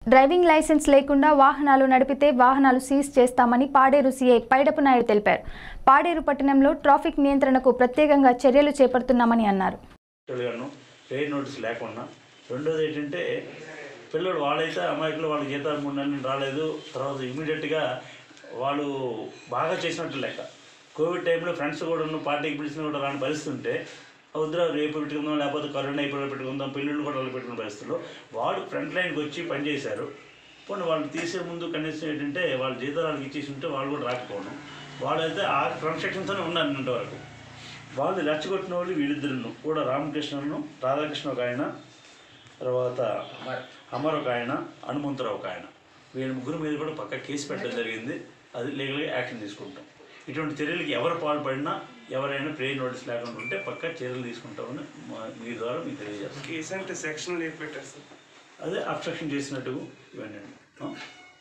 Driving licence లేకుండా వాహనాలు నడిపితే వాహనాలు సీజ్ చేస్తామని పాడేరు సీఐ పైడపు నాయుడు తెలిపారు పాడేరు పట్టణంలో ట్రాఫిక్ నియంత్రణకు ప్రత్యేకంగా చర్యలు చేపడుతున్నామని అన్నారు గాను పేరు నోటీస్ లేకుండా రెండోది ఏంటంటే పిల్లలు వాళ్ళైతే అమాయకులు వాళ్ళ జీతాలు మూడు నెలలు రాలేదు తర్వాత ఇమీడియట్గా వాళ్ళు బాగా చేసినట్టు లెక్క కోవిడ్ టైంలో ఫ్రెండ్స్ కూడా ఉన్న పార్టీకి పిలిచిన కూడా రాని పరిస్థితి ఉంటే వద్దురా రేపు పెట్టుకుందాం లేకపోతే కరోనా ఇప్పుడు పెట్టుకుందాం పిల్లలు కూడా వాళ్ళు పెట్టుకున్న పరిస్థితుల్లో వాళ్ళు ఫ్రంట్ లైన్కి వచ్చి పనిచేశారు పోనీ వాళ్ళు తీసే ముందు కనీసం ఏంటంటే వాళ్ళ జీతాలు వాళ్ళకి ఇచ్చేసి ఉంటే వాళ్ళు కూడా రాకపోవడం వాళ్ళైతే ఆ కన్స్ట్రక్షన్తోనే ఉన్నారు నిన్నటి వరకు వాళ్ళు రెచ్చగొట్టిన వాళ్ళు వీళ్ళిద్దరును కూడా రామకృష్ణను రాధాకృష్ణ ఒక ఆయన తర్వాత అమర్ ఒక ఆయన హనుమంతరావు ఒక ఆయన వీళ్ళ ముగ్గురు మీద కూడా పక్క కేసు పెట్టడం జరిగింది అది లీగల్గా యాక్షన్ తీసుకుంటాం ఇటువంటి చర్యలకి ఎవరు పాల్పడినా ఎవరైనా ప్రేయర్ నోటీస్ లేకుండా ఉంటే పక్క చర్యలు తీసుకుంటామని మా- మీ ద్వారా మీకు తెలియజేస్తాం కేసు అంటే సెక్షన్ ఏం పెట్టారు సార్ అదే అబ్స్ట్రక్షన్ చేసినట్టు ఇవన్నీ ఆ?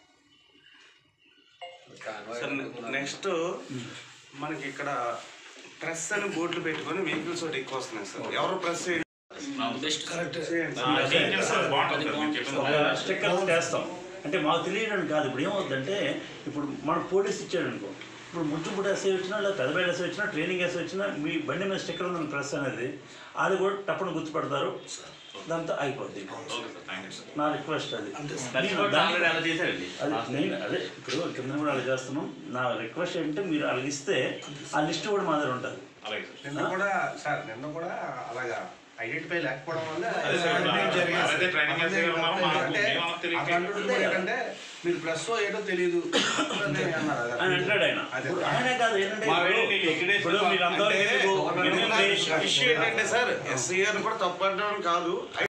సార్ నెక్స్ట్ మనకి ఇక్కడ ప్రెస్ అని బోర్డులు పెట్టుకొని వెహికల్స్ ఒకటి ఎక్కువ వస్తున్నాయి సార్ ఎవరు ప్రెస్ స్టిక్కర్ చేస్తాం అంటే మాకు తెలియడం కాదు ఇప్పుడు ఏమవుతుందంటే ఇప్పుడు మన పోలీస్ ఇచ్చాడు అనుకో ఇప్పుడు ముచ్చుపుడు ఎస్ఐ వచ్చినా లేదా పెద్దపేట ఎస్ఐ వచ్చినా ట్రైనింగ్ ఎస్ఐ వచ్చినా మీ బండి మీద స్టిక్కర్ ఉందని ప్రెస్ అనేది వాళ్ళు కూడా తప్పని గుర్తుపడతారు దాంతో అయిపోద్ది నా రిక్వెస్ట్ అది నేను దాన్ని- అది నేను అదే ఇప్పుడు కింద కూడా అలా చేస్తున్నాం నా రిక్వెస్ట్ ఏంటంటే మీరు అలా ఇస్తే ఆ లిస్ట్ కూడా మా దగ్గర ఉంటుంది నిన్న కూడా సార్ నిన్న కూడా అలాగా ఐడెంటిఫై లేకపోవడం వల్ల అదే సార్, జరిగింది సార్. అదే ట్రైనింగ్ చేసే ఉన్నాము, మాకు అంటే మేము తెలియక అట్లాంటిది ఏంటంటే మీరు ప్లస్ ఏటో తెలియదు అని అన్నారు అది. ఆయన అంటాడు ఆయన అదే. ఇప్పుడు ఆయనే కాదు ఏంటంటే మా ఇప్పుడు- వీడికి ఎక్కడేసి ఇప్పుడు మీరు అంటే అంతవరకు ఇష్యూ ఏంటంటే సార్ ఎస్ఐఆర్ కూడా తప్పు అనడం కాదు